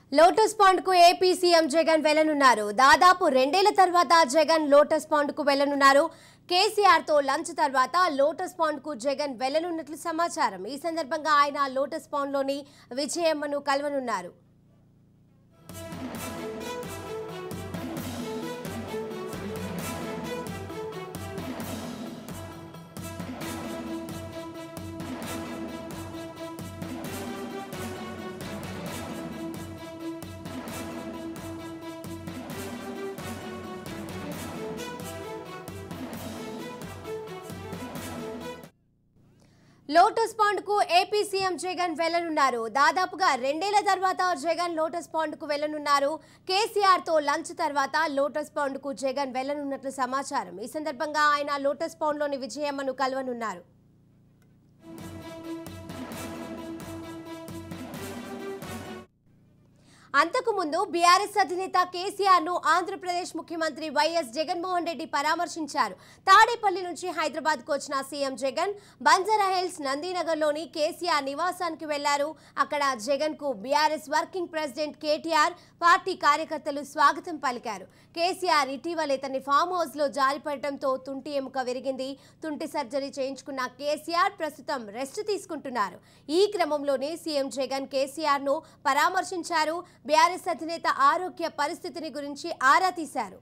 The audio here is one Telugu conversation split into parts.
లోటస్ పాండ్ కు ఏపీ సీఎం జగన్ వెళ్లనున్నారు దాదాపు రెండేళ్ల తర్వాత జగన్ లోటస్ పాండ్ కు వెళ్లనున్నారు కేసీఆర్ తో లంచ్ తర్వాత లోటస్ పాండ్ కు జగన్ వెళ్లనున్నట్లు సమాచారం ఈ సందర్భంగా ఆయన లోటస్ పాండ్ లోని విజయమ్మను కలవనున్నారు లోటస్ పాండ్ కు ఏపీ సీఎం జగన్ వెళ్లనున్నారు దాదాపుగా రెండేళ్ల తర్వాత జగన్ లోటస్ పాండ్ కు వెళ్లనున్నారు కేసీఆర్ తో లంచ్ తర్వాత లోటస్ పాండ్ కు జగన్ వెళ్లనున్నట్లు సమాచారం ఈ సందర్భంగా ఆయన లోటస్ పాండ్ లోని విజయమ్మను కలవనున్నారు అంతకుముందు బీఆర్ఎస్ అధినేత కేసీఆర్ ను ఆంధ్రప్రదేశ్ ముఖ్యమంత్రి వైఎస్ జగన్మోహన్ రెడ్డి పరామర్శించారు తాడేపల్లి నుంచి హైదరాబాద్ కు వచ్చిన సీఎం జగన్ బంజారా హిల్స్ నందీనగర్లోని కేసీఆర్ నివాసానికి వెళ్లారు అక్కడ జగన్ కు BRS working president KTR party కార్యకర్తలు స్వాగతం పలికారు కేసీఆర్ ఇటీవల ఇతని ఫామ్ హౌస్ లో జారిపడటంతో తుంటి ఎముక విరిగింది తుంటి సర్జరీ చేయించుకున్న కేసీఆర్ ప్రస్తుతం రెస్ట్ తీసుకుంటున్నారు ఈ క్రమంలోనే సీఎం జగన్ కేసీఆర్ ను పరామర్శించారు బీఆర్ఎస్ అధినేత ఆరోగ్య పరిస్థితిని గురించి ఆరా తీశారు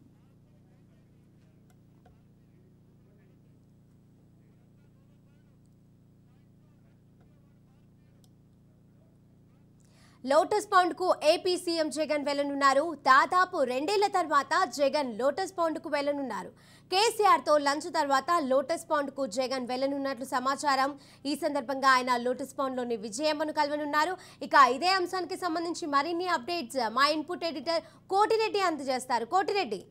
లోటస్ పాండ్ కు ఏపీ సీఎం జగన్ వెళ్లనున్నారు దాదాపు రెండేళ్ల తర్వాత జగన్ లోటస్ పాండ్ కు వెళ్లనున్నారు కేసీఆర్ తో లంచ్ తర్వాత లోటస్ పాండ్ కు జగన్ వెళ్లనున్నట్లు సమాచారం ఈ సందర్భంగా ఆయన లోటస్ పాండ్ లోని విజయమ్మను కలవనున్నారు ఇక ఇదే అంశానికి సంబంధించి మరిన్ని అప్డేట్స్ మా ఇన్పుట్ ఎడిటర్ కోటిరెడ్డి అందజేస్తారు కోటిరెడ్డి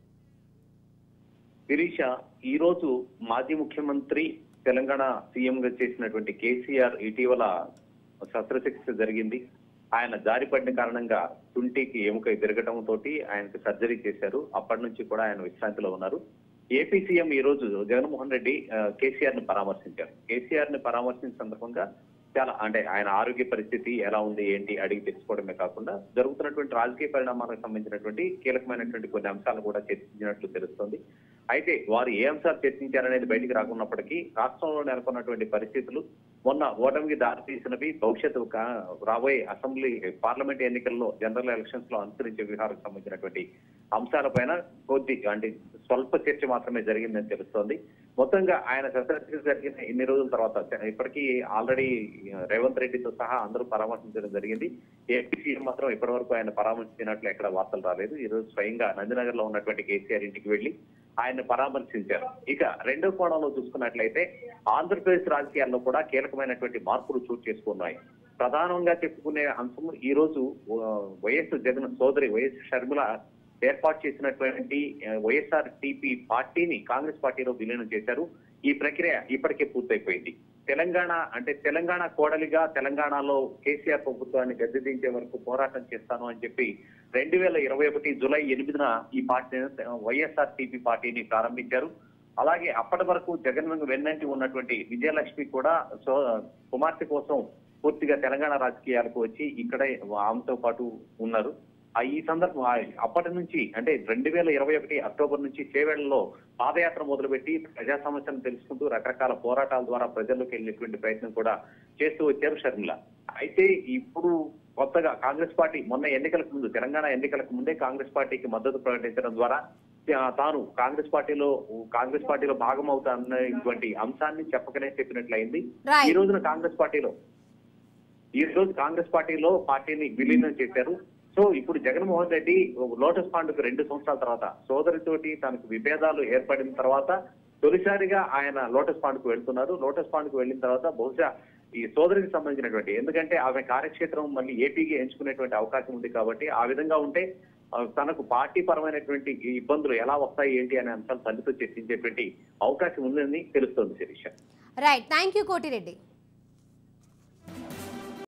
శిరీష ఈ రోజు మాజీ ముఖ్యమంత్రి తెలంగాణ సీఎం గా చేసినటువంటి కేసీఆర్ ఇటీవల శస్త్రచికిత్స జరిగింది ఆయన జారిపడిన కారణంగా తుంటికి ఎముక విరగటం తోటి ఆయనకు సర్జరీ చేశారు అప్పటి నుంచి కూడా ఆయన విశ్రాంతిలో ఉన్నారు ఏపీ సీఎం ఈ రోజు జగన్మోహన్ రెడ్డి కేసీఆర్ ని పరామర్శించారు కేసీఆర్ ని పరామర్శించిన సందర్భంగా చాలా అంటే ఆయన ఆరోగ్య పరిస్థితి ఎలా ఉంది ఏంటి అడిగి తెలుసుకోవడమే కాకుండా జరుగుతున్నటువంటి రాజకీయ పరిణామాలకు సంబంధించినటువంటి కీలకమైనటువంటి కొన్ని అంశాలు కూడా చర్చించినట్లు తెలుస్తోంది అయితే వారు ఏ అంశాలు చర్చించారనేది బయటికి రాకున్నప్పటికీ రాష్ట్రంలో నెలకొన్నటువంటి పరిస్థితులు మొన్న ఓటమికి దారితీసినవి భవిష్యత్తు కా- రాబోయే అసెంబ్లీ పార్లమెంట్ ఎన్నికల్లో జనరల్ ఎలక్షన్స్ లో అనుసరించే వ్యవహారకు సంబంధించినటువంటి అంశాలపైన కొద్ది అంటే స్వల్ప చర్చ మాత్రమే జరిగిందని తెలుస్తోంది మొత్తంగా ఆయన శస్త్రచికిత్స జరిగిన ఇన్ని రోజుల తర్వాత ఇప్పటికీ ఆల్రెడీ రేవంత్ రెడ్డితో సహా అందరూ పరామర్శించడం జరిగింది ఏపీ సీఎం మాత్రం ఇప్పటి వరకు ఆయన పరామర్శించినట్లు ఎక్కడ వార్తలు రాలేదు ఈ రోజు స్వయంగా నందినగర్ లో ఉన్నటువంటి కేసీఆర్ ఇంటికి వెళ్లి ఆయన పరామర్శించారు ఇక రెండో కోణంలో చూసుకున్నట్లయితే ఆంధ్రప్రదేశ్ రాజకీయాల్లో కూడా కీలకమైనటువంటి మార్పులు చోటు చేసుకున్నాయి ప్రధానంగా చెప్పుకునే అంశం ఈ రోజు ఆ, వైఎస్ జగన్ సోదరి వైఎస్ షర్మిల ఏర్పాటు చేసినటువంటి ఆ, వైఎస్ఆర్ టీపీ పార్టీని కాంగ్రెస్ పార్టీలో విలీనం చేశారు ఈ ప్రక్రియ ఇప్పటికే పూర్తయిపోయింది తెలంగాణ అంటే తెలంగాణ కోడలిగా తెలంగాణలో కేసీఆర్ ప్రభుత్వాన్ని గద్దెదించే వరకు పోరాటం చేస్తాను అని చెప్పి రెండు వేల ఇరవై ఒకటి జూలై ఎనిమిదిన ఈ పార్టీ వైఎస్ఆర్ టీపీ పార్టీని ప్రారంభించారు అలాగే అప్పటి వరకు జగన్ వెన్నంటి ఉన్నటువంటి విజయలక్ష్మి కూడా సో కుమార్తె కోసం పూర్తిగా తెలంగాణ రాజకీయాలకు వచ్చి ఇక్కడే ఆమెతో పాటు ఉన్నారు ఆ ఈ సందర్భం ఆ అప్పటి నుంచి అంటే రెండు వేల ఇరవై ఒకటి అక్టోబర్ నుంచి చేవేళ్లలో పాదయాత్ర మొదలుపెట్టి ప్రజా సమస్యలను తెలుసుకుంటూ రకరకాల పోరాటాల ద్వారా ప్రజల్లోకి వెళ్ళేటువంటి ప్రయత్నం కూడా చేస్తూ వచ్చారు షర్మిల అయితే ఇప్పుడు కొత్తగా కాంగ్రెస్ పార్టీ మొన్న ఎన్నికలకు ముందు తెలంగాణ ఎన్నికలకు ముందే కాంగ్రెస్ పార్టీకి మద్దతు ప్రకటించడం ద్వారా ఆ, తాను కాంగ్రెస్ పార్టీలో కాంగ్రెస్ పార్టీలో భాగం అవుతానన్నటువంటి అంశాన్ని చెప్పకనే చెప్పినట్లయింది Right. ఈ రోజున కాంగ్రెస్ పార్టీలో ఈ రోజు కాంగ్రెస్ పార్టీలో పార్టీని విలీనం చేశారు సో ఇప్పుడు జగన్మోహన్ రెడ్డి లోటస్ పాండ్కు రెండు సంవత్సరాల తర్వాత సోదరితోటి తనకు విభేదాలు ఏర్పడిన తర్వాత తొలిసారిగా ఆయన లోటస్ పాండ్కు వెళ్తున్నారు లోటస్ పాండ్కు వెళ్ళిన తర్వాత బహుశా ఈ సోదరికి సంబంధించినటువంటి ఎందుకంటే ఆమె కార్యక్షేత్రం మళ్ళీ ఏపీకి ఎంచుకునేటువంటి అవకాశం ఉంది కాబట్టి ఆ విధంగా ఉంటే ఆ, తనకు పార్టీ పరమైనటువంటి ఈ ఇబ్బందులు ఎలా వస్తాయి ఏంటి అనే అంశాలు తల్లితో చర్చించేటువంటి అవకాశం ఉందని తెలుస్తోంది Shirisha right thank you Koti Reddy